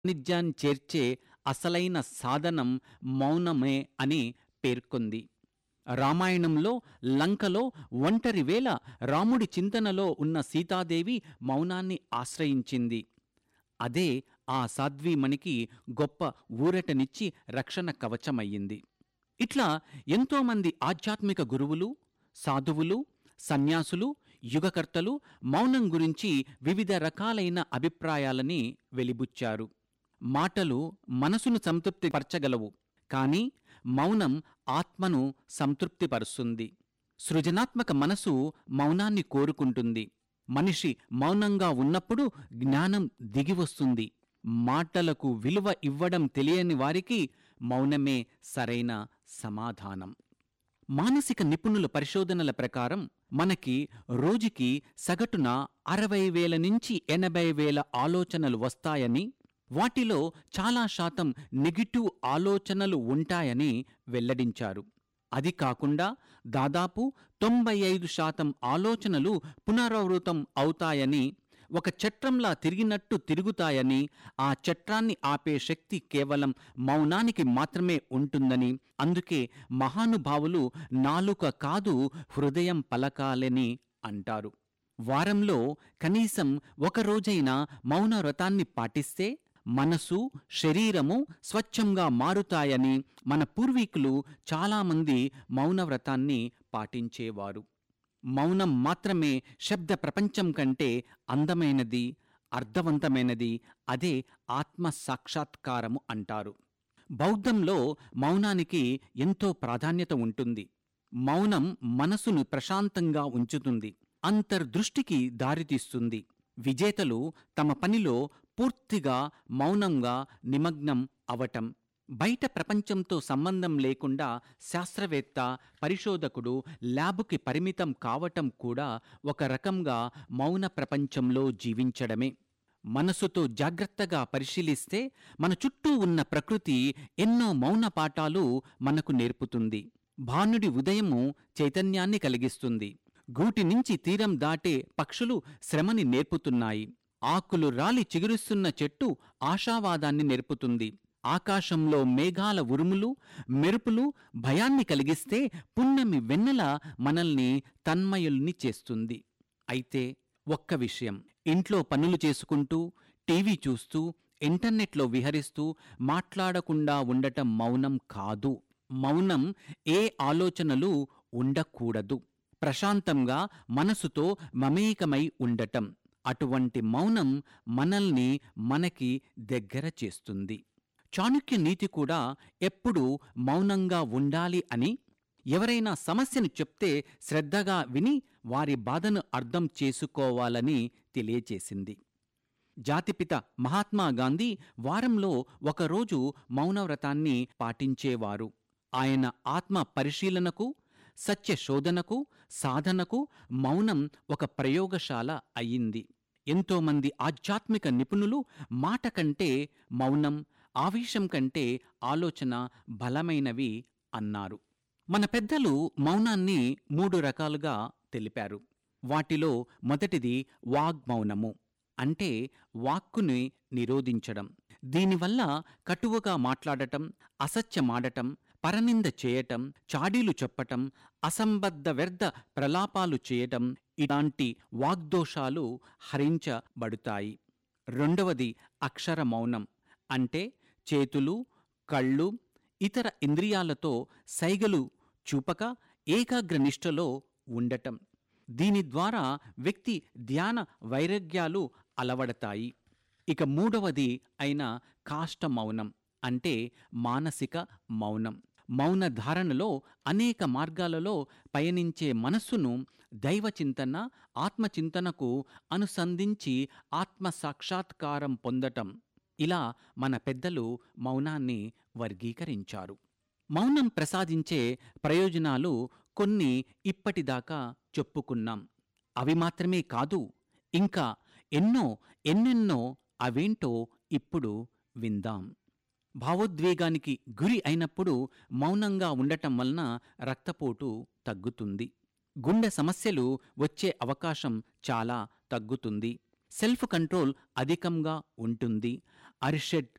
సాన్నిధ్యాన్ని చేర్చే అసలైన సాధనం మౌనమే అని పేర్కొంది రామాయణంలో లంకలో ఒంటరి వేళ రాముడి చింతనలో ఉన్న సీతాదేవి మౌనాన్ని ఆశ్రయించింది అదే ఆ సాధ్వీమణికి గొప్ప ఊరటనిచ్చి రక్షణ కవచమయ్యింది ఇట్లా ఎంతోమంది ఆధ్యాత్మిక గురువులు సాధువులు సన్యాసులు యుగకర్తలు మౌనం గురించి వివిధ రకాలైన అభిప్రాయాలని వెలిబుచ్చారు మాటలు మనసును సంతృప్తిపరచగలవు కానీ మౌనం ఆత్మను సంతృప్తిపరుస్తుంది సృజనాత్మక మనసు మౌనాన్ని కోరుకుంటుంది మనిషి మౌనంగా ఉన్నప్పుడు జ్ఞానం దిగివస్తుంది మాటలకు విలువ ఇవ్వడం తెలియని వారికి మౌనమే సరైన సమాధానం మానసిక నిపుణుల పరిశోధనల ప్రకారం మనకి రోజుకి సగటున అరవై వేల నుంచి ఎనభై వేల ఆలోచనలు వస్తాయని వాటిలో చాలా శాతం నెగిటివ్ ఆలోచనలు ఉంటాయని వెల్లడించారు అది కాకుండా దాదాపు తొంభై ఐదు శాతం ఆలోచనలు పునరావృతం అవుతాయని ఒక చట్రంలా తిరిగినట్టు తిరుగుతాయని ఆ చట్రాన్ని ఆపే శక్తి కేవలం మౌనానికి మాత్రమే ఉంటుందని అందుకే మహానుభావులు నాలుక కాదు హృదయం పలకాలని అంటారు వారంలో కనీసం ఒక రోజైనా మౌన వ్రతాన్ని పాటిస్తే మనసు శరీరము స్వచ్ఛంగా మారుతాయని మన పూర్వీకులు చాలామంది మౌనవ్రతాన్ని పాటించేవారు మౌనం మాత్రమే శబ్ద ప్రపంచం కంటే అందమైనది అర్థవంతమైనది అదే ఆత్మ సాక్షాత్కారము అంటారు బౌద్ధంలో మౌనానికి ఎంతో ప్రాధాన్యత ఉంటుంది మౌనం మనసును ప్రశాంతంగా ఉంచుతుంది అంతర్దృష్టికి దారితీస్తుంది విజేతలు తమ పనిలో పూర్తిగా మౌనంగా నిమగ్నం అవటం బయట ప్రపంచంతో సంబంధం లేకుండా శాస్త్రవేత్త పరిశోధకుడు ల్యాబుకి పరిమితం కావటం కూడా ఒక రకంగా మౌన ప్రపంచంలో జీవించడమే మనసుతో జాగ్రత్తగా పరిశీలిస్తే మన చుట్టూ ఉన్న ప్రకృతి ఎన్నో మౌన పాఠాలు మనకు నేర్పుతుంది భానుడి ఉదయము చైతన్యాన్ని కలిగిస్తుంది గూటి నుంచి తీరం దాటే పక్షులు శ్రమని నేర్పుతున్నాయి ఆకులు రాలి చిగురిస్తున్న చెట్టు ఆశావాదాన్ని నేర్పుతుంది ఆకాశంలో మేఘాల ఉరుములు మెరుపులు భయాన్ని కలిగిస్తే పున్నమి వెన్నెల మనల్ని తన్మయుల్ని చేస్తుంది అయితే ఒక్క విషయం ఇంట్లో పనులు చేసుకుంటూ టీవీ చూస్తూ ఇంటర్నెట్లో విహరిస్తూ మాట్లాడకుండా ఉండటం మౌనం కాదు మౌనం ఏ ఆలోచనలు ఉండకూడదు ప్రశాంతంగా మనసుతో మమేకమై ఉండటం అటువంటి మౌనం మనల్ని మనకి దగ్గర చేస్తుంది చాణుక్య నీతి కూడా ఎప్పుడూ మౌనంగా ఉండాలి అని ఎవరైనా సమస్యను చెప్తే శ్రద్ధగా విని వారి బాధను అర్థం చేసుకోవాలని తెలియచేసింది జాతిపిత మహాత్మా గాంధీ వారంలో ఒకరోజు మౌనవ్రతాన్ని పాటించేవారు ఆయన ఆత్మ పరిశీలనకు సత్య శోధనకు సాధనకు మౌనం ఒక ప్రయోగశాల అయ్యింది ఎంతోమంది ఆధ్యాత్మిక నిపుణులు మాట కంటే మౌనం ఆవేశం కంటే ఆలోచన బలమైనవి అన్నారు మన పెద్దలు మౌనాన్ని మూడు రకాలుగా తెలిపారు వాటిలో మొదటిది వాగ్మౌనము అంటే వాక్కుని నిరోధించడం దీనివల్ల కటువుగా మాట్లాడటం అసత్యమాడటం పరనింద చేయటం చాడీలు చెప్పటం అసంబద్ధ వ్యర్థ ప్రలాపాలు చేయటం ఇలాంటి వాగ్దోషాలు హరించబడుతాయి రెండవది అక్షర మౌనం అంటే చేతులు కళ్ళు ఇతర ఇంద్రియాలతో సైగలు చూపక ఏకాగ్రనిష్టలో ఉండటం దీని ద్వారా వ్యక్తి ధ్యాన వైరాగ్యాలు అలవడతాయి ఇక మూడవది అయిన కాష్ట మౌనం అంటే మానసిక మౌనం మౌన ధారణలో అనేక మార్గాలలో పయనించే మనస్సును దైవచింతన ఆత్మచింతనకు అనుసంధించి ఆత్మ సాక్షాత్కారం పొందటం ఇలా మన పెద్దలు మౌనాన్ని వర్గీకరించారు మౌనం ప్రసాదించే ప్రయోజనాలు కొన్ని ఇప్పటిదాకా చెప్పుకున్నాం అవి మాత్రమే కాదు ఇంకా ఎన్నో ఎన్నెన్నో అవేంటో ఇప్పుడు విందాం భావోద్వేగానికి గురి అయినప్పుడు మౌనంగా ఉండటం వలన రక్తపోటు తగ్గుతుంది గుండె సమస్యలు వచ్చే అవకాశం చాలా తగ్గుతుంది సెల్ఫ్ కంట్రోల్ అధికంగా ఉంటుంది అరిషడ్